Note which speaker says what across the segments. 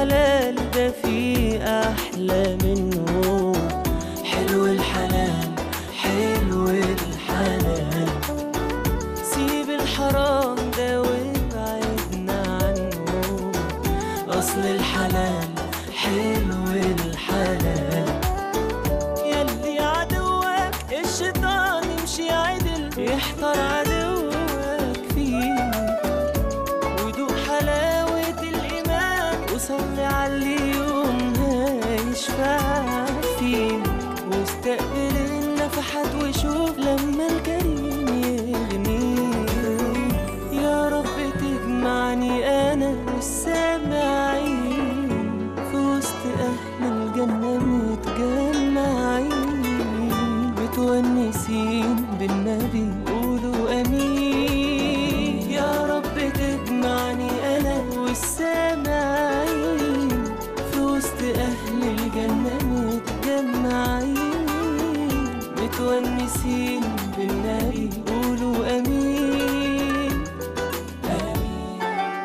Speaker 1: الحلال ده في أحلى منه حلو الحلال حلو الحلال سيب الحرام ده وابعدنا عنه أصل الحلال حلو الحلال يلي عدوك الشيطان يمشي عدل يحتار عدوك فيك ودوق حلاوة الإيمان وصلي على اليوم هيشفع فيك واستقبل النفحات وشوف لما الكريم يغنيك يا رب تجمعني أنا والسامعين في وسط أهل الجنة متجمعين متونسين بالنبي قولوا أمين يا رب تجمعني أنا والسامعين في وسط أهل الجنة متجمعين متونسين بالنبي قولوا أمين آمين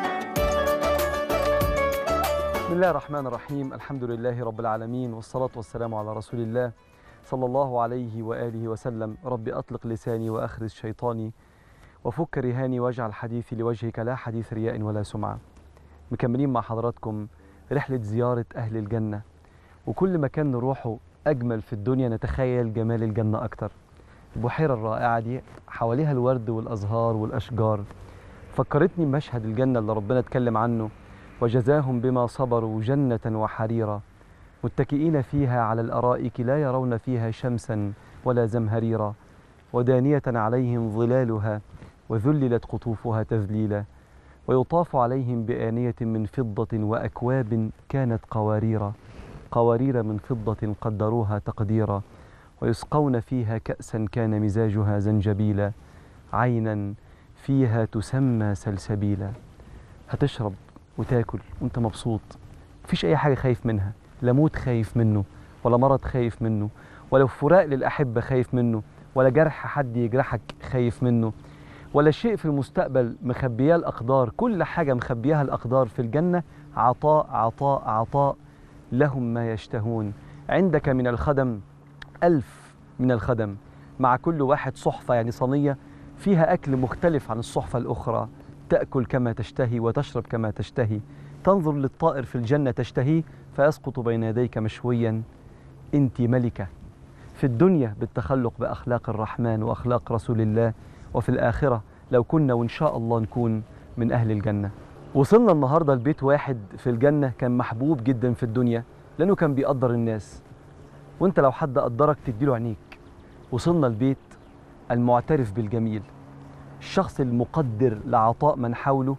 Speaker 2: بسم الله الرحمن الرحيم الحمد لله رب العالمين والصلاة والسلام على رسول الله صلى الله عليه وآله وسلم رب أطلق لساني وأخرج شيطاني وفك رهاني واجعل حديثي لوجهك لا حديث رياء ولا سمعة مكملين مع حضراتكم رحلة زيارة أهل الجنة وكل مكان نروحه أجمل في الدنيا نتخيل جمال الجنة أكتر البحيرة الرائعة دي حواليها الورد والأزهار والأشجار فكرتني بمشهد الجنة اللي ربنا اتكلم عنه وجزاهم بما صبروا جنة وحريرا متكئين فيها على الأرائك لا يرون فيها شمسا ولا زمهريرا ودانية عليهم ظلالها وذللت قطوفها تذليلا ويطاف عليهم بآنية من فضة وأكواب كانت قواريرا قوارير من فضة قدروها تقديرا ويسقون فيها كأسا كان مزاجها زنجبيلا عينا فيها تسمى سلسبيلا هتشرب وتاكل وانت مبسوط مفيش اي حاجه خايف منها لا موت خايف منه ولا مرض خايف منه ولا فراق للاحبه خايف منه ولا جرح حد يجرحك خايف منه ولا شيء في المستقبل مخبياه الاقدار كل حاجه مخبياها الاقدار في الجنه عطاء عطاء عطاء لهم ما يشتهون عندك من الخدم ألف من الخدم مع كل واحد صحفة يعني صينية فيها أكل مختلف عن الصحفة الأخرى تأكل كما تشتهي وتشرب كما تشتهي تنظر للطائر في الجنة تشتهيه فيسقط بين يديك مشويا أنت ملكة في الدنيا بالتخلق بأخلاق الرحمن وأخلاق رسول الله وفي الآخرة لو كنا وإن شاء الله نكون من أهل الجنة وصلنا النهاردة لبيت واحد في الجنة كان محبوب جدا في الدنيا لأنه كان بيقدر الناس وانت لو حد قدرك تديله عينيك وصلنا البيت المعترف بالجميل الشخص المقدر لعطاء من حوله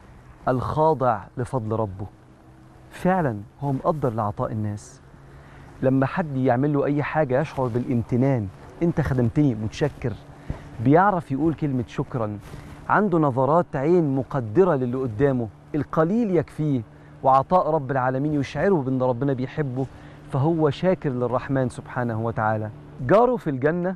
Speaker 2: الخاضع لفضل ربه فعلا هو مقدر لعطاء الناس لما حد يعمل له اي حاجه يشعر بالامتنان انت خدمتني متشكر بيعرف يقول كلمه شكرا عنده نظرات عين مقدره للي قدامه القليل يكفيه وعطاء رب العالمين يشعره بان ربنا بيحبه فهو شاكر للرحمن سبحانه وتعالى جاره في الجنه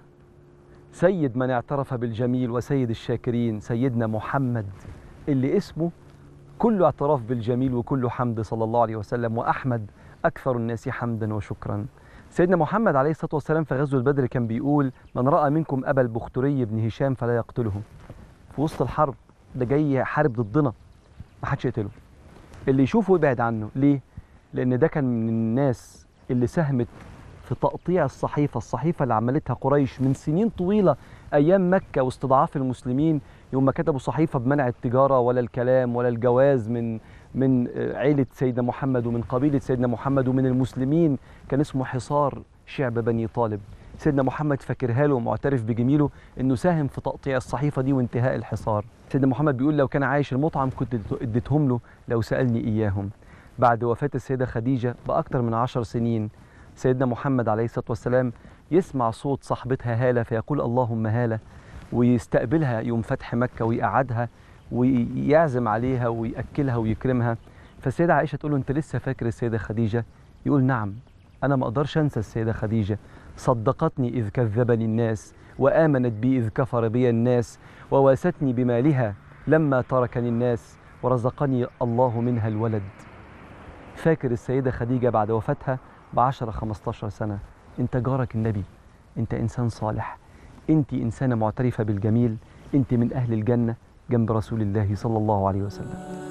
Speaker 2: سيد من اعترف بالجميل وسيد الشاكرين سيدنا محمد اللي اسمه كله اعتراف بالجميل وكله حمد صلى الله عليه وسلم واحمد اكثر الناس حمدا وشكرا سيدنا محمد عليه الصلاه والسلام في غزوه بدر كان بيقول من راى منكم ابا البختري بن هشام فلا يقتله في وسط الحرب ده جاي يحارب ضدنا ما حدش يقتله اللي يشوفه يبعد عنه ليه لان ده كان من الناس اللي ساهمت في تقطيع الصحيفه الصحيفه اللي عملتها قريش من سنين طويله ايام مكه واستضعاف المسلمين يوم ما كتبوا صحيفه بمنع التجاره ولا الكلام ولا الجواز من من عيله سيدنا محمد ومن قبيله سيدنا محمد ومن المسلمين كان اسمه حصار شعب بني طالب سيدنا محمد فاكرها له ومعترف بجميله انه ساهم في تقطيع الصحيفه دي وانتهاء الحصار سيدنا محمد بيقول لو كان عايش المطعم كنت اديتهم له لو سالني اياهم بعد وفاه السيده خديجه باكثر من عشر سنين سيدنا محمد عليه الصلاه والسلام يسمع صوت صاحبتها هاله فيقول اللهم هاله ويستقبلها يوم فتح مكه ويقعدها ويعزم عليها ويأكلها ويكرمها فالسيدة عائشة تقول له أنت لسه فاكر السيدة خديجة؟ يقول نعم أنا ما أقدرش أنسى السيدة خديجة صدقتني إذ كذبني الناس وآمنت بي إذ كفر بي الناس وواستني بمالها لما تركني الناس ورزقني الله منها الولد فاكر السيدة خديجة بعد وفاتها بعشرة 15 سنة انت جارك النبي انت انسان صالح انت انسانة معترفة بالجميل انت من اهل الجنة جنب رسول الله صلى الله عليه وسلم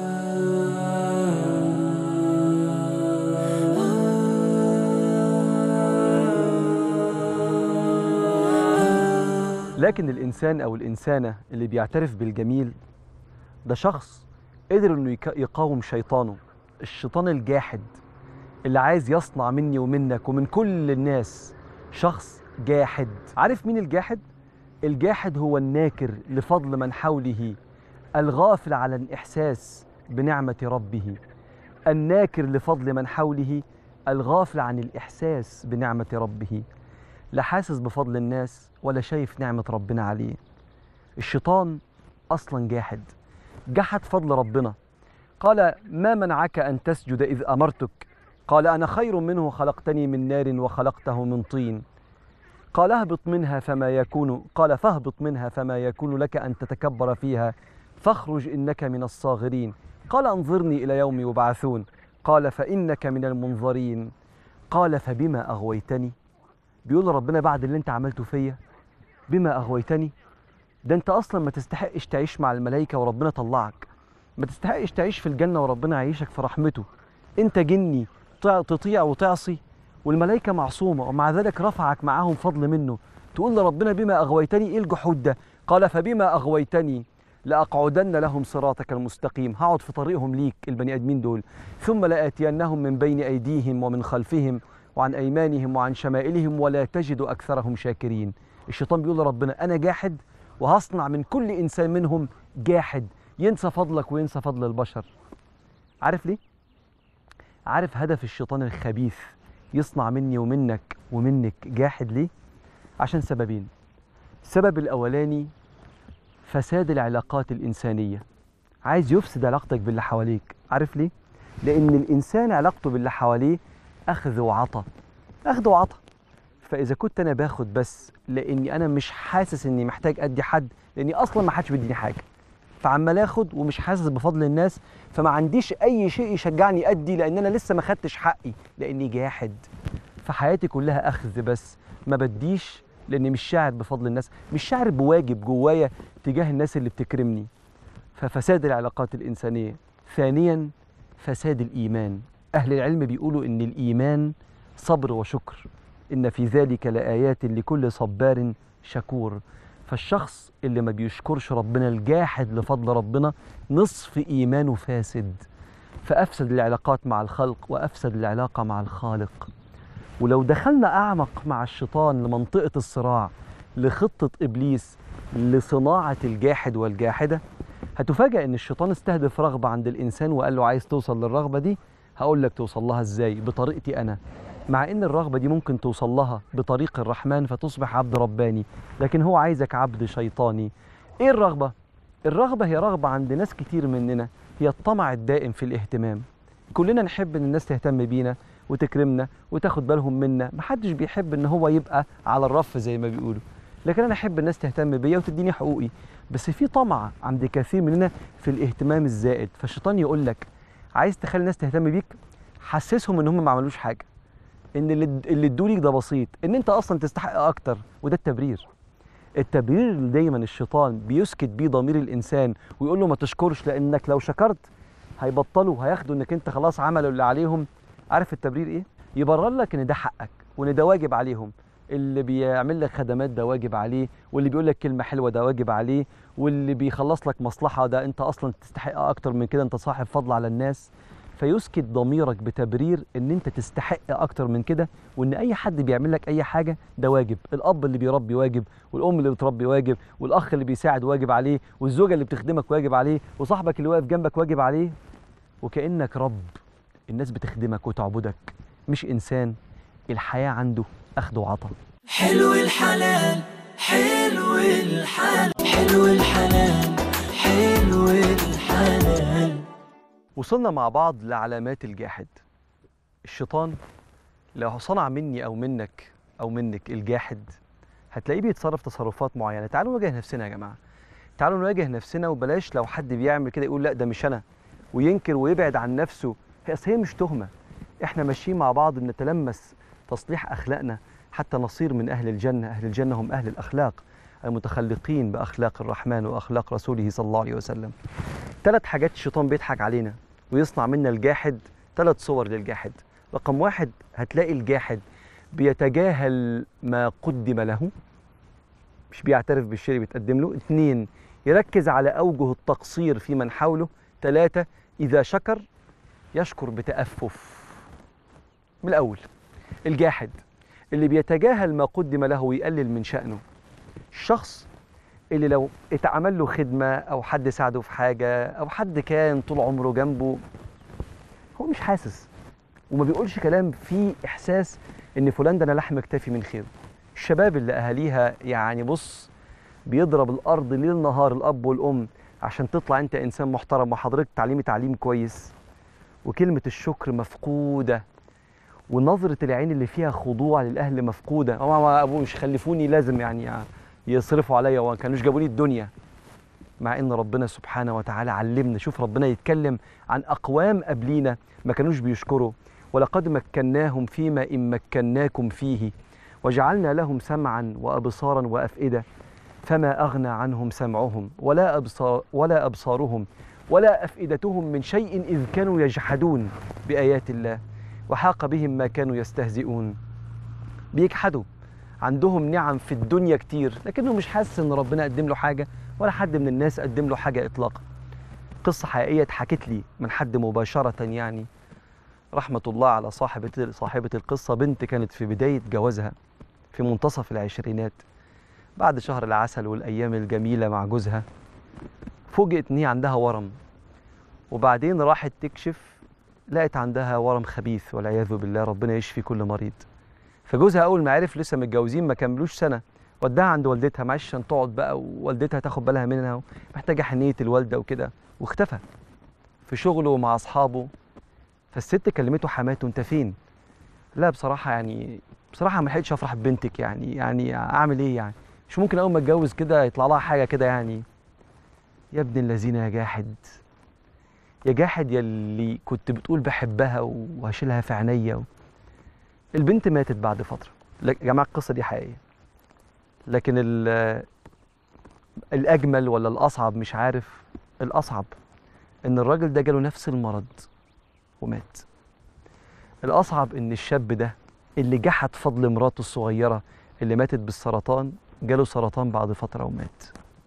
Speaker 2: لكن الانسان او الانسانه اللي بيعترف بالجميل ده شخص قدر انه يك- يقاوم شيطانه الشيطان الجاحد اللي عايز يصنع مني ومنك ومن كل الناس شخص جاحد عارف مين الجاحد الجاحد هو الناكر لفضل من حوله الغافل على الاحساس بنعمه ربه الناكر لفضل من حوله الغافل عن الاحساس بنعمه ربه لا حاسس بفضل الناس ولا شايف نعمة ربنا عليه الشيطان أصلا جاحد جحد فضل ربنا قال ما منعك أن تسجد إذ أمرتك قال أنا خير منه خلقتني من نار وخلقته من طين قال اهبط منها فما يكون قال فاهبط منها فما يكون لك أن تتكبر فيها فاخرج إنك من الصاغرين قال انظرني إلى يوم يبعثون قال فإنك من المنظرين قال فبما أغويتني بيقول ربنا بعد اللي انت عملته فيا بما اغويتني ده انت اصلا ما تستحقش تعيش مع الملائكه وربنا طلعك ما تستحقش تعيش في الجنه وربنا يعيشك في رحمته انت جني تع- تطيع وتعصي والملائكه معصومه ومع ذلك رفعك معاهم فضل منه تقول لربنا بما اغويتني ايه الجحود ده قال فبما اغويتني لاقعدن لهم صراطك المستقيم هقعد في طريقهم ليك البني ادمين دول ثم لاتينهم من بين ايديهم ومن خلفهم وعن ايمانهم وعن شمائلهم ولا تجد اكثرهم شاكرين الشيطان بيقول لربنا انا جاحد وهصنع من كل انسان منهم جاحد ينسى فضلك وينسى فضل البشر عارف ليه عارف هدف الشيطان الخبيث يصنع مني ومنك ومنك جاحد ليه عشان سببين السبب الاولاني فساد العلاقات الانسانيه عايز يفسد علاقتك باللي حواليك عارف ليه لان الانسان علاقته باللي حواليه اخذ وعطى اخذ وعطى فاذا كنت انا باخد بس لاني انا مش حاسس اني محتاج ادي حد لاني اصلا ما حدش بيديني حاجه فعمال اخد ومش حاسس بفضل الناس فما عنديش اي شيء يشجعني ادي لان انا لسه ما خدتش حقي لاني جاحد فحياتي كلها اخذ بس ما بديش لاني مش شاعر بفضل الناس مش شاعر بواجب جوايا تجاه الناس اللي بتكرمني ففساد العلاقات الانسانيه ثانيا فساد الايمان اهل العلم بيقولوا ان الايمان صبر وشكر ان في ذلك لايات لكل صبار شكور فالشخص اللي ما بيشكرش ربنا الجاحد لفضل ربنا نصف ايمانه فاسد فافسد العلاقات مع الخلق وافسد العلاقه مع الخالق ولو دخلنا اعمق مع الشيطان لمنطقه الصراع لخطه ابليس لصناعه الجاحد والجاحده هتفاجأ ان الشيطان استهدف رغبه عند الانسان وقال له عايز توصل للرغبه دي هقول لك توصل لها ازاي بطريقتي انا مع ان الرغبه دي ممكن توصل لها بطريق الرحمن فتصبح عبد رباني لكن هو عايزك عبد شيطاني ايه الرغبه الرغبه هي رغبه عند ناس كتير مننا هي الطمع الدائم في الاهتمام كلنا نحب ان الناس تهتم بينا وتكرمنا وتاخد بالهم منا محدش بيحب ان هو يبقى على الرف زي ما بيقولوا لكن انا احب الناس تهتم بيا وتديني حقوقي بس في طمع عند كثير مننا في الاهتمام الزائد فالشيطان يقول لك عايز تخلي الناس تهتم بيك حسسهم ان هم ما عملوش حاجه ان اللي اللي ادوليك ده بسيط ان انت اصلا تستحق اكتر وده التبرير التبرير اللي دايما الشيطان بيسكت بيه ضمير الانسان ويقول له ما تشكرش لانك لو شكرت هيبطلوا هياخدوا انك انت خلاص عملوا اللي عليهم عارف التبرير ايه يبرر لك ان ده حقك وان ده واجب عليهم اللي بيعمل لك خدمات ده واجب عليه واللي بيقول لك كلمه حلوه ده واجب عليه واللي بيخلص لك مصلحه ده انت اصلا تستحق اكتر من كده انت صاحب فضل على الناس فيسكت ضميرك بتبرير ان انت تستحق اكتر من كده وان اي حد بيعمل لك اي حاجه ده واجب الاب اللي بيربي واجب والام اللي بتربي واجب والاخ اللي بيساعد واجب عليه والزوجه اللي بتخدمك واجب عليه وصاحبك اللي واقف جنبك واجب عليه وكانك رب الناس بتخدمك وتعبدك مش انسان الحياه عنده اخد وعطا
Speaker 1: حلو الحلال حلو الحلال حلو الحلال حلو الحلال
Speaker 2: وصلنا مع بعض لعلامات الجاحد الشيطان لو صنع مني او منك او منك الجاحد هتلاقيه بيتصرف تصرفات معينه تعالوا نواجه نفسنا يا جماعه تعالوا نواجه نفسنا وبلاش لو حد بيعمل كده يقول لا ده مش انا وينكر ويبعد عن نفسه هي أصل هي مش تهمة احنا ماشيين مع بعض بنتلمس تصليح أخلاقنا حتى نصير من أهل الجنة أهل الجنة هم أهل الأخلاق المتخلقين بأخلاق الرحمن وأخلاق رسوله صلى الله عليه وسلم ثلاث حاجات الشيطان بيضحك علينا ويصنع منا الجاحد ثلاث صور للجاحد رقم واحد هتلاقي الجاحد بيتجاهل ما قدم له مش بيعترف بالشيء اللي بيتقدم له اثنين يركز على أوجه التقصير في من حوله ثلاثة إذا شكر يشكر بتأفف من الأول الجاحد اللي بيتجاهل ما قدم له ويقلل من شأنه الشخص اللي لو اتعمل له خدمة أو حد ساعده في حاجة أو حد كان طول عمره جنبه هو مش حاسس وما بيقولش كلام فيه إحساس إن فلان ده أنا لحم اكتفي من خيره الشباب اللي أهاليها يعني بص بيضرب الأرض ليل نهار الأب والأم عشان تطلع أنت إنسان محترم وحضرتك تعليمي تعليم كويس وكلمة الشكر مفقودة ونظرة العين اللي فيها خضوع للأهل مفقودة هو ما أبوه مش خلفوني لازم يعني يصرفوا عليا وما كانوش جابوا لي الدنيا مع ان ربنا سبحانه وتعالى علمنا شوف ربنا يتكلم عن اقوام قبلينا ما كانوش بيشكروا ولقد مكناهم فيما ان مكناكم فيه وجعلنا لهم سمعا وابصارا وافئده فما اغنى عنهم سمعهم ولا ابصار ولا ابصارهم ولا افئدتهم من شيء اذ كانوا يجحدون بايات الله وحاق بهم ما كانوا يستهزئون بيجحدوا عندهم نعم في الدنيا كتير لكنه مش حاسس ان ربنا قدم له حاجه ولا حد من الناس قدم له حاجه اطلاقا قصه حقيقيه اتحكت لي من حد مباشره يعني رحمه الله على صاحبه صاحبه القصه بنت كانت في بدايه جوازها في منتصف العشرينات بعد شهر العسل والايام الجميله مع جوزها فوجئت ان هي عندها ورم وبعدين راحت تكشف لقت عندها ورم خبيث والعياذ بالله ربنا يشفي كل مريض فجوزها اول ما عرف لسه متجوزين ما كملوش سنه وداها عند والدتها معلش عشان تقعد بقى ووالدتها تاخد بالها منها محتاجه حنيه الوالده وكده واختفى في شغله ومع اصحابه فالست كلمته حماته انت فين لا بصراحه يعني بصراحه ما لحقتش افرح ببنتك يعني يعني اعمل ايه يعني مش ممكن اول ما اتجوز كده يطلع لها حاجه كده يعني يا ابن الذين يا جاحد يا جاحد يا اللي كنت بتقول بحبها وهشيلها في عينيا البنت ماتت بعد فتره يا جماعه القصه دي حقيقيه لكن ال- الاجمل ولا الاصعب مش عارف الاصعب ان الراجل ده جاله نفس المرض ومات الاصعب ان الشاب ده اللي جحد فضل مراته الصغيره اللي ماتت بالسرطان جاله سرطان بعد فتره ومات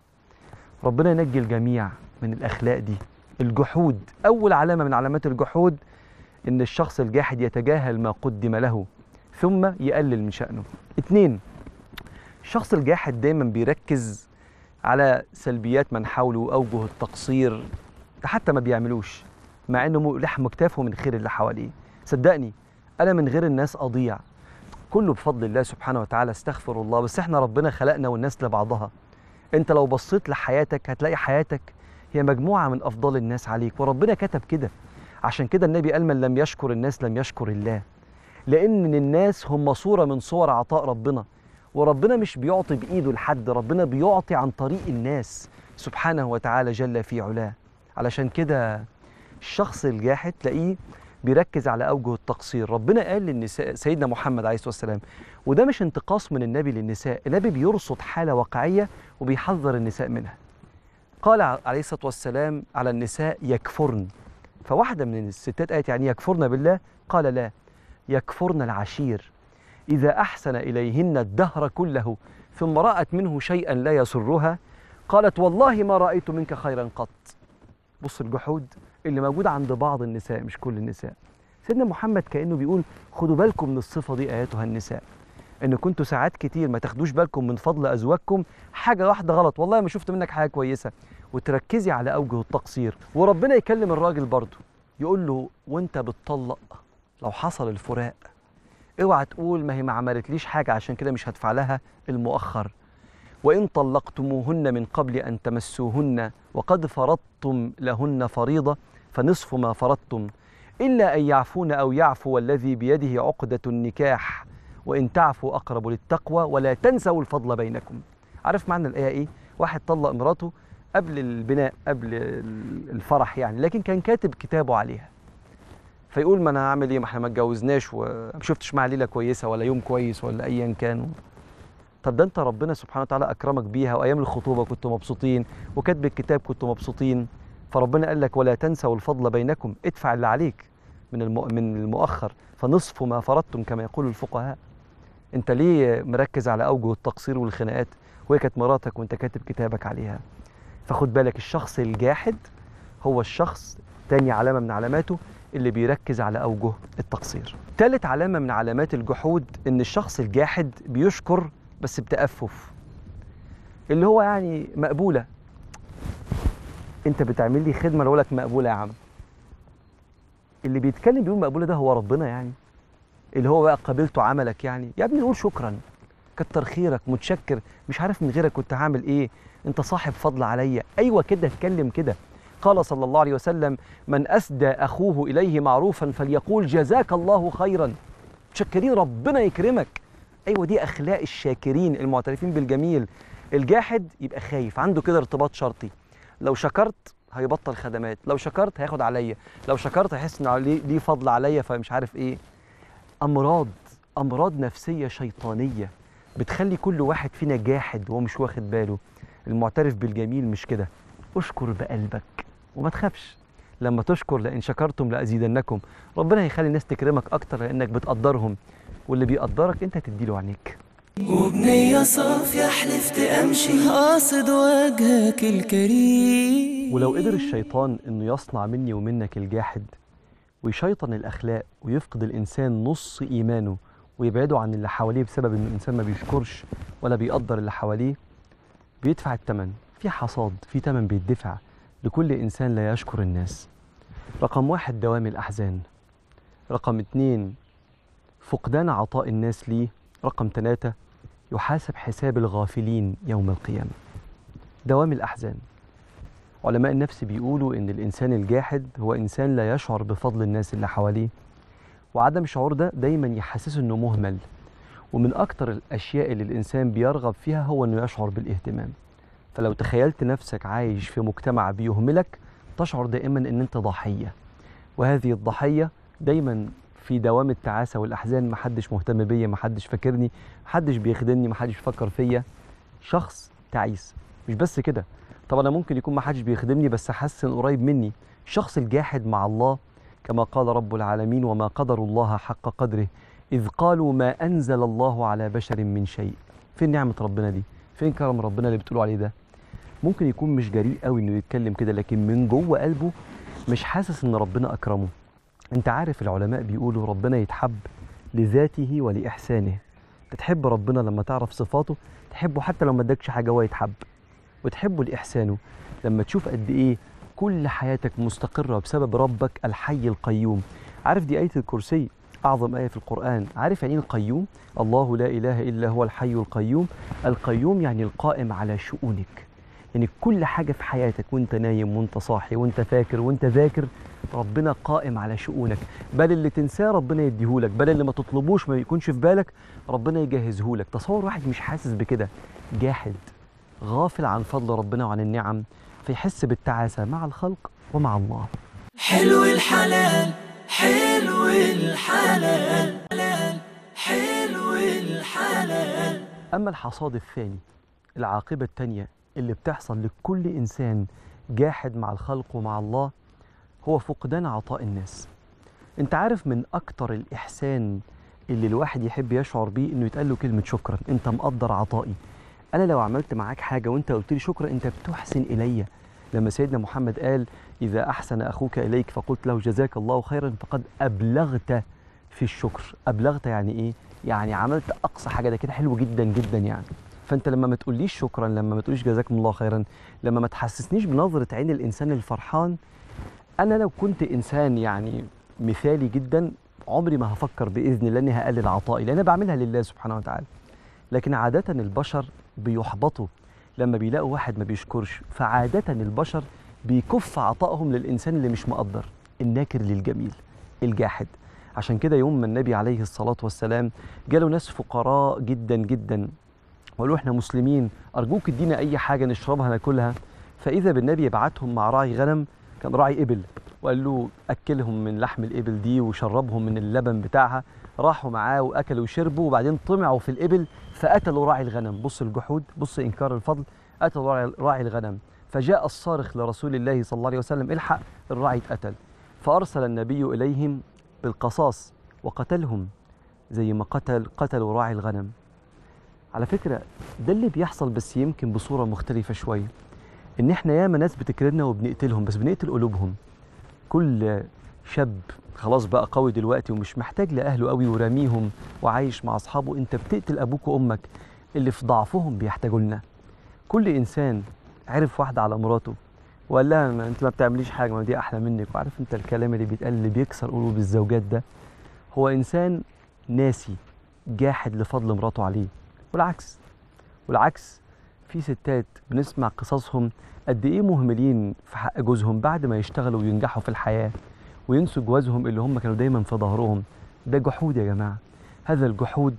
Speaker 2: ربنا ينجي الجميع من الاخلاق دي الجحود اول علامه من علامات الجحود ان الشخص الجاحد يتجاهل ما قدم له ثم يقلل من شأنه اتنين الشخص الجاحد دايما بيركز على سلبيات من حوله أوجه التقصير ده حتى ما بيعملوش مع انه م- لحم كتافه من خير اللي حواليه صدقني انا من غير الناس اضيع كله بفضل الله سبحانه وتعالى استغفر الله بس احنا ربنا خلقنا والناس لبعضها انت لو بصيت لحياتك هتلاقي حياتك هي مجموعة من أفضل الناس عليك وربنا كتب كده عشان كده النبي قال من لم يشكر الناس لم يشكر الله لأن الناس هم صورة من صور عطاء ربنا وربنا مش بيعطي بإيده لحد ربنا بيعطي عن طريق الناس سبحانه وتعالى جل في علاه علشان كده الشخص الجاحد تلاقيه بيركز على أوجه التقصير ربنا قال للنساء سيدنا محمد عليه الصلاة والسلام وده مش انتقاص من النبي للنساء النبي بيرصد حالة واقعية وبيحذر النساء منها قال عليه الصلاة والسلام على النساء يكفرن فواحدة من الستات قالت يعني يكفرن بالله قال لا يكفرن العشير إذا أحسن إليهن الدهر كله ثم رأت منه شيئا لا يسرها قالت والله ما رأيت منك خيرا قط بص الجحود اللي موجود عند بعض النساء مش كل النساء سيدنا محمد كأنه بيقول خدوا بالكم من الصفة دي أيتها النساء ان كنتوا ساعات كتير ما تاخدوش بالكم من فضل ازواجكم حاجه واحده غلط والله ما شفت منك حاجه كويسه وتركزي على اوجه التقصير وربنا يكلم الراجل برضه يقول له وانت بتطلق لو حصل الفراق اوعى تقول ما هي ما عملتليش حاجه عشان كده مش هدفع لها المؤخر وان طلقتموهن من قبل ان تمسوهن وقد فرضتم لهن فريضه فنصف ما فرضتم الا ان يعفون او يعفو والذي بيده عقده النكاح وإن تعفوا أقرب للتقوى ولا تنسوا الفضل بينكم عارف معنى الآية إيه؟ واحد طلق مراته قبل البناء قبل الفرح يعني لكن كان كاتب كتابه عليها فيقول ما انا هعمل ايه ما احنا ما اتجوزناش وما شفتش مع ليله كويسه ولا يوم كويس ولا ايا كان طب ده انت ربنا سبحانه وتعالى اكرمك بيها وايام الخطوبه كنتوا مبسوطين وكاتب الكتاب كنتوا مبسوطين فربنا قال لك ولا تنسوا الفضل بينكم ادفع اللي عليك من المؤ... من المؤخر فنصف ما فرضتم كما يقول الفقهاء انت ليه مركز على اوجه التقصير والخناقات وهي كانت مراتك وانت كاتب كتابك عليها فخد بالك الشخص الجاحد هو الشخص تاني علامه من علاماته اللي بيركز على اوجه التقصير تالت علامه من علامات الجحود ان الشخص الجاحد بيشكر بس بتأفف اللي هو يعني مقبوله انت بتعمل لي خدمه لو لك مقبوله يا عم اللي بيتكلم بيقول مقبوله ده هو ربنا يعني اللي هو بقى قبلته عملك يعني يا ابني قول شكرا كتر خيرك متشكر مش عارف من غيرك كنت هعمل ايه انت صاحب فضل عليا ايوه كده اتكلم كده قال صلى الله عليه وسلم من اسدى اخوه اليه معروفا فليقول جزاك الله خيرا متشكرين ربنا يكرمك ايوه دي اخلاق الشاكرين المعترفين بالجميل الجاحد يبقى خايف عنده كده ارتباط شرطي لو شكرت هيبطل خدمات لو شكرت هياخد عليا لو شكرت هيحس ان ليه ليه فضل عليا فمش عارف ايه امراض امراض نفسيه شيطانيه بتخلي كل واحد فينا جاحد وهو مش واخد باله المعترف بالجميل مش كده اشكر بقلبك وما تخافش لما تشكر لان شكرتم لازيدنكم ربنا هيخلي الناس تكرمك اكتر لانك بتقدرهم واللي بيقدرك انت تديله عينيك
Speaker 1: وبنية صافية حلفت أمشي قاصد وجهك الكريم
Speaker 2: ولو قدر الشيطان انه يصنع مني ومنك الجاحد ويشيطن الاخلاق ويفقد الانسان نص ايمانه ويبعده عن اللي حواليه بسبب ان الانسان ما بيشكرش ولا بيقدر اللي حواليه بيدفع الثمن في حصاد في ثمن بيدفع لكل انسان لا يشكر الناس رقم واحد دوام الاحزان رقم اتنين فقدان عطاء الناس ليه رقم ثلاثة يحاسب حساب الغافلين يوم القيامة دوام الأحزان علماء النفس بيقولوا إن الإنسان الجاحد هو إنسان لا يشعر بفضل الناس اللي حواليه وعدم الشعور ده دايما يحسسه إنه مهمل ومن أكتر الأشياء اللي الإنسان بيرغب فيها هو إنه يشعر بالاهتمام فلو تخيلت نفسك عايش في مجتمع بيهملك تشعر دائما إن أنت ضحية وهذه الضحية دايما في دوام التعاسة والأحزان محدش مهتم بيا محدش فاكرني محدش بيخدمني محدش بيفكر فيا شخص تعيس مش بس كده طب أنا ممكن يكون محدش بيخدمني بس حاسس إن قريب مني الشخص الجاحد مع الله كما قال رب العالمين وما قدر الله حق قدره إذ قالوا ما أنزل الله على بشر من شيء فين نعمة ربنا دي فين كرم ربنا اللي بتقولوا عليه ده ممكن يكون مش جريء قوي انه يتكلم كده لكن من جوه قلبه مش حاسس ان ربنا اكرمه انت عارف العلماء بيقولوا ربنا يتحب لذاته ولاحسانه تحب ربنا لما تعرف صفاته تحبه حتى لو ما ادكش حاجه هو يتحب وتحبه لاحسانه لما تشوف قد ايه كل حياتك مستقره بسبب ربك الحي القيوم عارف دي ايه الكرسي اعظم ايه في القران عارف يعني ايه القيوم الله لا اله الا هو الحي القيوم القيوم يعني القائم على شؤونك يعني كل حاجة في حياتك وانت نايم وانت صاحي وانت فاكر وانت ذاكر ربنا قائم على شؤونك بل اللي تنساه ربنا يديهولك بل اللي ما تطلبوش ما يكونش في بالك ربنا يجهزهولك تصور واحد مش حاسس بكده جاحد غافل عن فضل ربنا وعن النعم فيحس بالتعاسة مع الخلق ومع الله
Speaker 1: حلو الحلال حلو الحلال حلو الحلال
Speaker 2: أما الحصاد الثاني العاقبة الثانية اللي بتحصل لكل إنسان جاحد مع الخلق ومع الله هو فقدان عطاء الناس انت عارف من أكتر الإحسان اللي الواحد يحب يشعر بيه إنه يتقال له كلمة شكرا انت مقدر عطائي أنا لو عملت معاك حاجة وانت قلت لي شكرا انت بتحسن إلي لما سيدنا محمد قال إذا أحسن أخوك إليك فقلت له جزاك الله خيرا فقد أبلغت في الشكر أبلغت يعني إيه؟ يعني عملت أقصى حاجة ده كده حلو جدا جدا يعني فانت لما ما تقوليش شكرا لما ما تقوليش جزاكم الله خيرا لما ما تحسسنيش بنظره عين الانسان الفرحان انا لو كنت انسان يعني مثالي جدا عمري ما هفكر باذن الله اني هقلل عطائي لان انا بعملها لله سبحانه وتعالى لكن عاده البشر بيحبطوا لما بيلاقوا واحد ما بيشكرش فعاده البشر بيكف عطائهم للانسان اللي مش مقدر الناكر للجميل الجاحد عشان كده يوم ما النبي عليه الصلاه والسلام جاله ناس فقراء جدا جدا وقالوا احنا مسلمين ارجوك ادينا اي حاجه نشربها ناكلها فاذا بالنبي يبعتهم مع راعي غنم كان راعي إبل وقال له أكلهم من لحم الإبل دي وشربهم من اللبن بتاعها راحوا معاه وأكلوا وشربوا وبعدين طمعوا في الإبل فقتلوا راعي الغنم بص الجحود بص إنكار الفضل قتلوا راعي- راعي الغنم فجاء الصارخ لرسول الله صلى الله عليه وسلم الحق الراعي اتقتل فأرسل النبي إليهم بالقصاص وقتلهم زي ما قتل قتلوا راعي الغنم على فكرة ده اللي بيحصل بس يمكن بصورة مختلفة شوية إن إحنا ياما ناس بتكرهنا وبنقتلهم بس بنقتل قلوبهم كل شاب خلاص بقى قوي دلوقتي ومش محتاج لأهله قوي وراميهم وعايش مع أصحابه أنت بتقتل أبوك وأمك اللي في ضعفهم بيحتاجوا لنا كل إنسان عرف واحدة على مراته وقال لها ما انت ما بتعمليش حاجه ما دي احلى منك وعارف انت الكلام اللي بيتقال اللي بيكسر قلوب الزوجات ده هو انسان ناسي جاحد لفضل مراته عليه والعكس والعكس في ستات بنسمع قصصهم قد ايه مهملين في حق جوزهم بعد ما يشتغلوا وينجحوا في الحياه وينسوا جوازهم اللي هم كانوا دايما في ظهرهم ده جحود يا جماعه هذا الجحود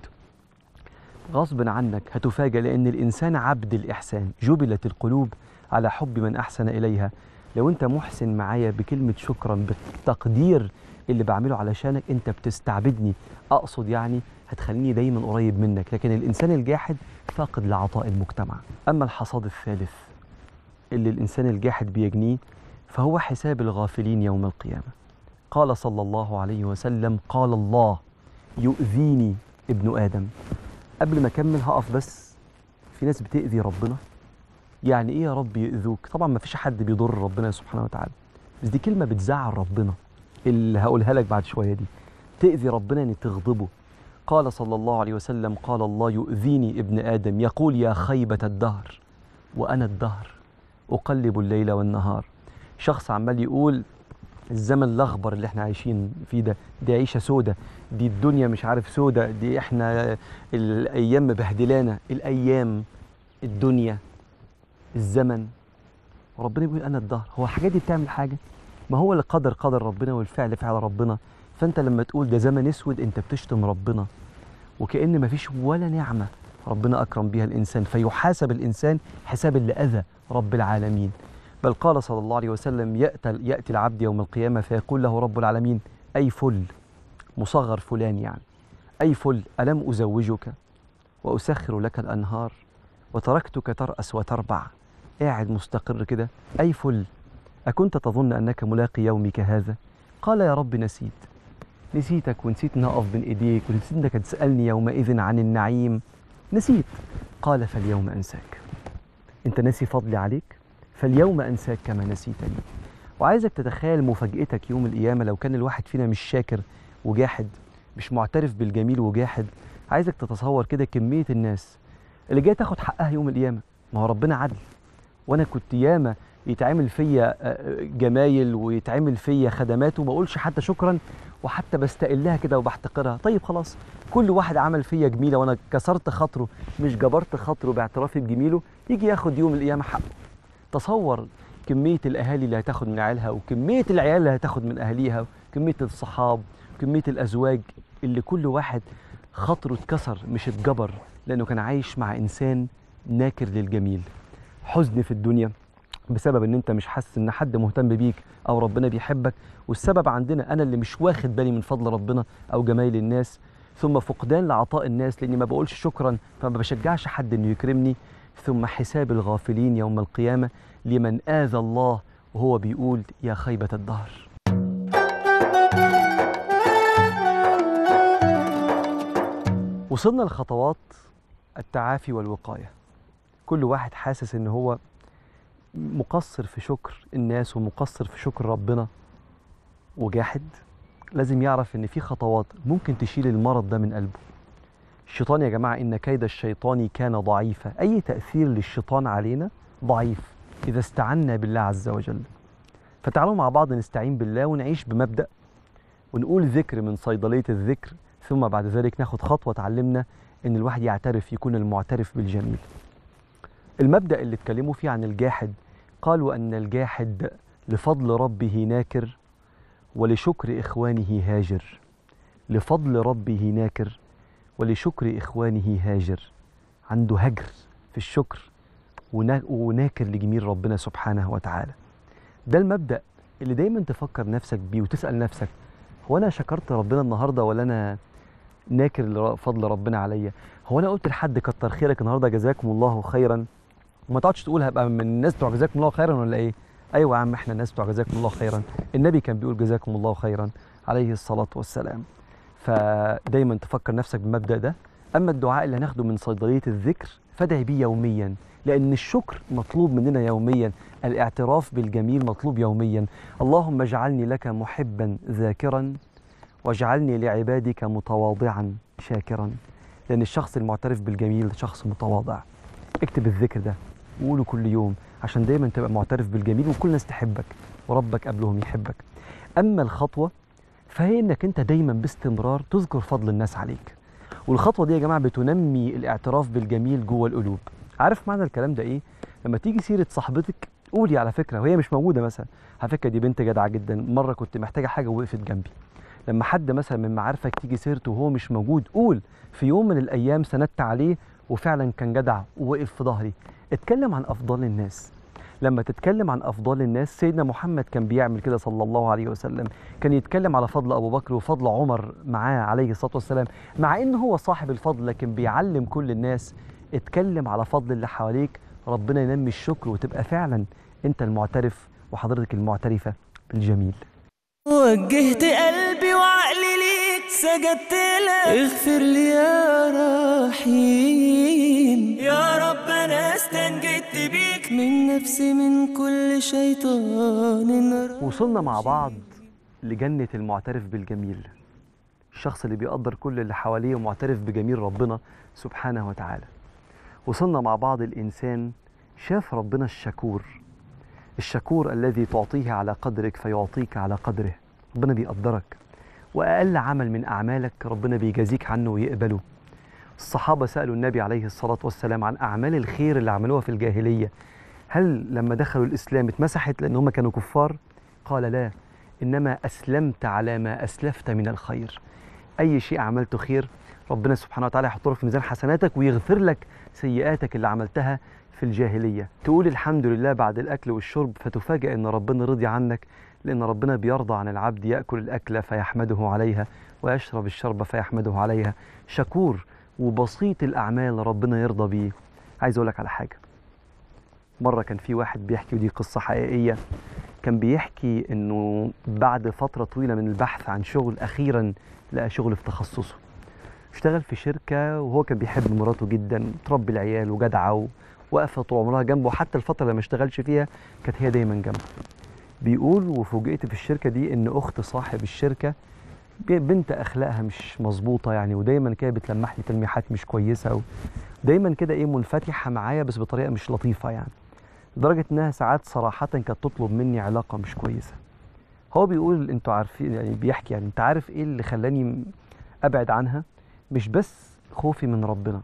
Speaker 2: غصب عنك هتفاجأ لأن الإنسان عبد الإحسان جبلت القلوب على حب من أحسن إليها لو أنت محسن معايا بكلمة شكرا بالتقدير اللي بعمله علشانك أنت بتستعبدني أقصد يعني هتخليني دايما قريب منك لكن الإنسان الجاحد فاقد لعطاء المجتمع أما الحصاد الثالث اللي الإنسان الجاحد بيجنيه فهو حساب الغافلين يوم القيامة قال صلى الله عليه وسلم قال الله يؤذيني ابن آدم قبل ما أكمل هقف بس في ناس بتأذي ربنا يعني ايه يا رب يؤذوك طبعا ما فيش حد بيضر ربنا سبحانه وتعالى بس دي كلمه بتزعل ربنا اللي هقولها لك بعد شويه دي تاذي ربنا يعني تغضبه قال صلى الله عليه وسلم قال الله يؤذيني ابن ادم يقول يا خيبه الدهر وانا الدهر اقلب الليل والنهار شخص عمال يقول الزمن الاخضر اللي احنا عايشين فيه ده دي عيشه سودة دي الدنيا مش عارف سودة دي احنا الايام مبهدلانا الايام الدنيا الزمن وربنا بيقول انا الدهر هو الحاجات دي بتعمل حاجه ما هو اللي قدر قدر ربنا والفعل فعل ربنا فانت لما تقول ده زمن اسود انت بتشتم ربنا وكأن مفيش ولا نعمه ربنا اكرم بها الانسان فيحاسب الانسان حساب اللي اذى رب العالمين بل قال صلى الله عليه وسلم يأتي, يأتي العبد يوم القيامة فيقول له رب العالمين أي فل مصغر فلان يعني أي فل ألم أزوجك وأسخر لك الأنهار وتركتك ترأس وتربع قاعد مستقر كده أي فل أكنت تظن أنك ملاقي يومك هذا قال يا رب نسيت نسيتك ونسيت أن أقف بين إيديك ونسيت أنك تسألني يومئذ عن النعيم نسيت قال فاليوم أنساك أنت ناسي فضلي عليك فاليوم أنساك كما نسيتني وعايزك تتخيل مفاجأتك يوم القيامة لو كان الواحد فينا مش شاكر وجاحد مش معترف بالجميل وجاحد عايزك تتصور كده كمية الناس اللي جايه تاخد حقها يوم القيامة ما هو ربنا عدل وانا كنت ياما يتعمل فيا جمايل ويتعمل فيا خدمات وما اقولش حتى شكرا وحتى بستقلها كده وبحتقرها طيب خلاص كل واحد عمل فيا جميله وانا كسرت خاطره مش جبرت خاطره باعترافي بجميله يجي ياخد يوم القيامه حقه تصور كميه الاهالي اللي هتاخد من عيالها وكميه العيال اللي هتاخد من اهاليها وكميه الصحاب وكميه الازواج اللي كل واحد خاطره اتكسر مش اتجبر لانه كان عايش مع انسان ناكر للجميل حزن في الدنيا بسبب ان انت مش حاسس ان حد مهتم بيك او ربنا بيحبك والسبب عندنا انا اللي مش واخد بالي من فضل ربنا او جمايل الناس ثم فقدان لعطاء الناس لاني ما بقولش شكرا فما بشجعش حد انه يكرمني ثم حساب الغافلين يوم القيامه لمن اذى الله وهو بيقول يا خيبه الدهر وصلنا لخطوات التعافي والوقايه كل واحد حاسس ان هو مقصر في شكر الناس ومقصر في شكر ربنا وجاحد لازم يعرف ان في خطوات ممكن تشيل المرض ده من قلبه الشيطان يا جماعه ان كيد الشيطان كان ضعيفا اي تاثير للشيطان علينا ضعيف اذا استعنا بالله عز وجل فتعالوا مع بعض نستعين بالله ونعيش بمبدا ونقول ذكر من صيدليه الذكر ثم بعد ذلك ناخد خطوه تعلمنا ان الواحد يعترف يكون المعترف بالجميل المبدا اللي اتكلموا فيه عن الجاحد قالوا ان الجاحد لفضل ربه ناكر ولشكر اخوانه هاجر لفضل ربه ناكر ولشكر اخوانه هاجر عنده هجر في الشكر ونا- وناكر لجميل ربنا سبحانه وتعالى ده المبدا اللي دايما تفكر نفسك بيه وتسال نفسك هو انا شكرت ربنا النهارده ولا انا ناكر لفضل ربنا عليا هو انا قلت لحد كتر خيرك النهارده جزاكم الله خيرا وما تقعدش تقول هبقى من الناس بتوع جزاكم الله خيرا ولا ايه ايوه يا عم احنا الناس بتوع جزاكم الله خيرا النبي كان بيقول جزاكم الله خيرا عليه الصلاه والسلام فدايما تفكر نفسك بالمبدا ده اما الدعاء اللي هناخده من صيدليه الذكر فادعي بيه يوميا لان الشكر مطلوب مننا يوميا الاعتراف بالجميل مطلوب يوميا اللهم اجعلني لك محبا ذاكرا واجعلني لعبادك متواضعا شاكرا لان الشخص المعترف بالجميل شخص متواضع اكتب الذكر ده وقوله كل يوم عشان دايما تبقى معترف بالجميل وكل الناس تحبك وربك قبلهم يحبك اما الخطوه فهي انك انت دايما باستمرار تذكر فضل الناس عليك والخطوه دي يا جماعه بتنمي الاعتراف بالجميل جوه القلوب عارف معنى الكلام ده ايه لما تيجي سيره صاحبتك قولي على فكره وهي مش موجوده مثلا على فكره دي بنت جدعه جدا مره كنت محتاجه حاجه ووقفت جنبي لما حد مثلا من معارفك تيجي سيرته وهو مش موجود قول في يوم من الايام سندت عليه وفعلا كان جدع ووقف في ظهري اتكلم عن افضال الناس لما تتكلم عن افضال الناس سيدنا محمد كان بيعمل كده صلى الله عليه وسلم كان يتكلم على فضل ابو بكر وفضل عمر معاه عليه الصلاه والسلام مع ان هو صاحب الفضل لكن بيعلم كل الناس اتكلم على فضل اللي حواليك ربنا ينمي الشكر وتبقى فعلا انت المعترف وحضرتك المعترفه بالجميل
Speaker 1: وجهت قلبي وعقلي ليك سجدت لك اغفر لي يا رحيم يا رب انا استنجدت بيك من نفسي من كل شيطان رجيم.
Speaker 2: وصلنا مع بعض لجنة المعترف بالجميل الشخص اللي بيقدر كل اللي حواليه ومعترف بجميل ربنا سبحانه وتعالى وصلنا مع بعض الإنسان شاف ربنا الشكور الشكور الذي تعطيه على قدرك فيعطيك على قدره ربنا بيقدرك وأقل عمل من أعمالك ربنا بيجازيك عنه ويقبله الصحابة سألوا النبي عليه الصلاة والسلام عن أعمال الخير اللي عملوها في الجاهلية هل لما دخلوا الإسلام اتمسحت لأن هم كانوا كفار؟ قال لا إنما أسلمت على ما أسلفت من الخير أي شيء عملته خير ربنا سبحانه وتعالى يحطه لك في ميزان حسناتك ويغفر لك سيئاتك اللي عملتها في الجاهلية تقول الحمد لله بعد الأكل والشرب فتفاجأ أن ربنا رضي عنك لأن ربنا بيرضى عن العبد يأكل الأكل فيحمده عليها ويشرب الشرب فيحمده عليها شكور وبسيط الأعمال ربنا يرضى بيه عايز أقول لك على حاجة مرة كان في واحد بيحكي ودي قصة حقيقية كان بيحكي انه بعد فترة طويلة من البحث عن شغل اخيرا لقى شغل في تخصصه اشتغل في شركة وهو كان بيحب مراته جدا تربي العيال وجدعة واقفة طول عمرها جنبه حتى الفترة اللي ما اشتغلش فيها كانت هي دايما جنبه بيقول وفوجئت في الشركة دي ان اخت صاحب الشركة ب- بنت اخلاقها مش مظبوطة يعني ودايما كده بتلمح لي تلميحات مش كويسة ودايما كده ايه منفتحة معايا بس بطريقة مش لطيفة يعني لدرجة إنها ساعات صراحة كانت تطلب مني علاقة مش كويسة. هو بيقول أنتوا عارفين يعني بيحكي يعني أنت عارف إيه اللي خلاني م- أبعد عنها؟ مش بس خوفي من ربنا.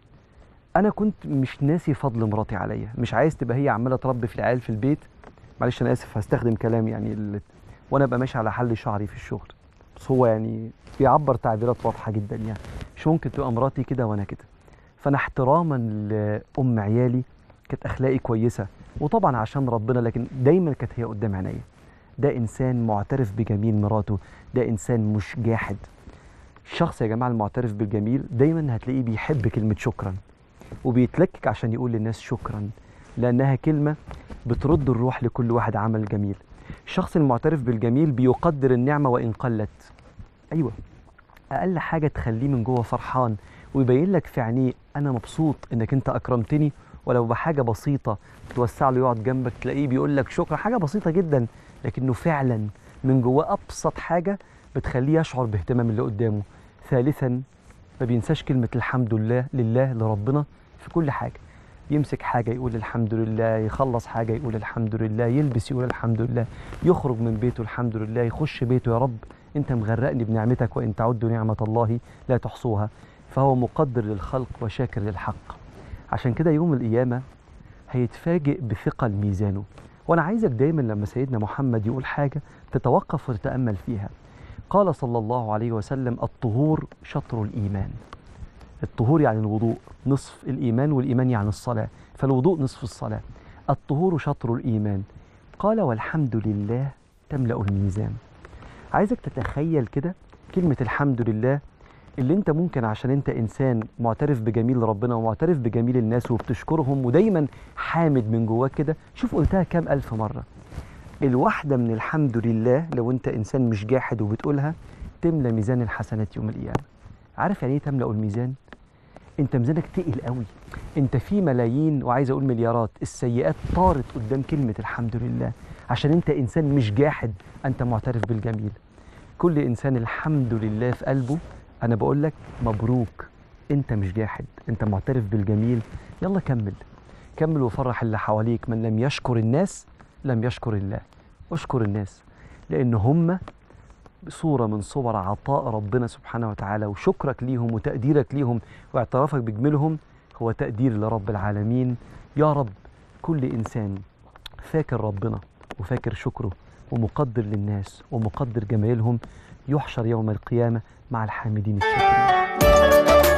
Speaker 2: أنا كنت مش ناسي فضل مراتي عليا، مش عايز تبقى هي عمالة تربي في العيال في البيت. معلش أنا آسف هستخدم كلام يعني ال... وأنا أبقى ماشي على حل شعري في الشغل. بس هو يعني بيعبر تعبيرات واضحة جدا يعني. مش ممكن تبقى مراتي كده وأنا كده. فأنا احتراما لأم عيالي كانت أخلاقي كويسة وطبعا عشان ربنا لكن دايما كانت هي قدام عينيا ده انسان معترف بجميل مراته ده انسان مش جاحد الشخص يا جماعه المعترف بالجميل دايما هتلاقيه بيحب كلمه شكرا وبيتلكك عشان يقول للناس شكرا لانها كلمه بترد الروح لكل واحد عمل جميل الشخص المعترف بالجميل بيقدر النعمه وان قلت ايوه اقل حاجه تخليه من جوه فرحان ويبين لك في عينيه انا مبسوط انك انت اكرمتني ولو بحاجه بسيطه توسع له يقعد جنبك تلاقيه بيقول لك شكرا حاجه بسيطه جدا لكنه فعلا من جواه ابسط حاجه بتخليه يشعر باهتمام اللي قدامه ثالثا ما بينساش كلمه الحمد لله لله لربنا في كل حاجه يمسك حاجه يقول الحمد لله يخلص حاجه يقول الحمد لله يلبس يقول الحمد لله يخرج من بيته الحمد لله يخش بيته يا رب انت مغرقني بنعمتك وان تعدوا نعمه الله لا تحصوها فهو مقدر للخلق وشاكر للحق عشان كده يوم القيامه هيتفاجئ بثقل ميزانه وانا عايزك دايما لما سيدنا محمد يقول حاجه تتوقف وتتامل فيها قال صلى الله عليه وسلم الطهور شطر الايمان الطهور يعني الوضوء نصف الايمان والايمان يعني الصلاه فالوضوء نصف الصلاه الطهور شطر الايمان قال والحمد لله تملأ الميزان عايزك تتخيل كده كلمة الحمد لله اللي انت ممكن عشان انت انسان معترف بجميل ربنا ومعترف بجميل الناس وبتشكرهم ودايما حامد من جواك كده شوف قلتها كام ألف مرة الواحدة من الحمد لله لو انت انسان مش جاحد وبتقولها تملى ميزان الحسنات يوم القيامة عارف يعني ايه تملأ الميزان انت ميزانك تقل قوي انت في ملايين وعايز اقول مليارات السيئات طارت قدام كلمة الحمد لله عشان انت انسان مش جاحد انت معترف بالجميل كل انسان الحمد لله في قلبه انا بقول لك مبروك انت مش جاحد انت معترف بالجميل يلا كمل كمل وفرح اللي حواليك من لم يشكر الناس لم يشكر الله اشكر الناس لان هم صورة من صور عطاء ربنا سبحانه وتعالى وشكرك ليهم وتقديرك ليهم واعترافك بجميلهم هو تقدير لرب العالمين يا رب كل إنسان فاكر ربنا وفاكر شكره ومقدر للناس ومقدر جمالهم يحشر يوم القيامة مع الحامدين الشاكرين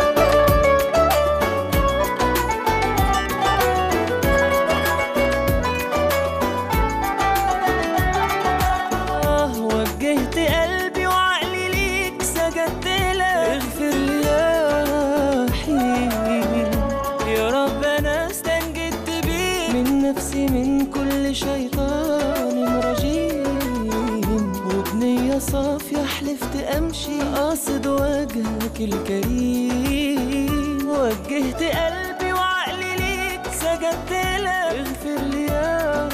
Speaker 1: آه وجهت قلبي وعقلي ليك سجدت لك اغفر لي يا رحيم يا رب انا استنجدت بيك من نفسي من كل شيطان رجيم وبنية صافية حلفت امشي قاصد وجهك الكريم وجهت قلبي وعقلي ليك سجدت لك اغفر لي يا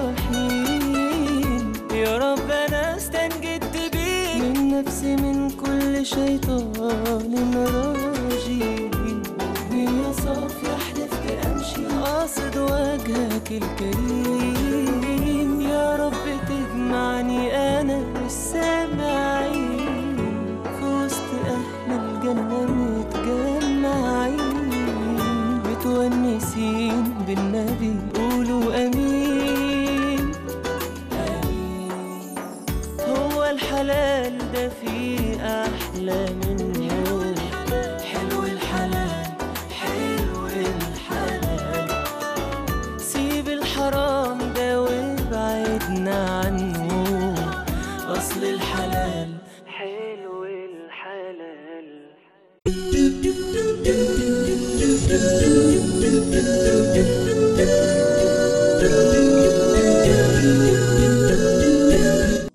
Speaker 1: رحيم يا رب انا استنجدت بيك من نفسي من كل شيطان رجيم هي صافية حلفت امشي قاصد وجهك الكريم يا رب تجمعني انا والسامعين في وسط اهل الجنة متجمعين متونسين بالنبي قولوا امين هو الحلال ده فيه أحلى منه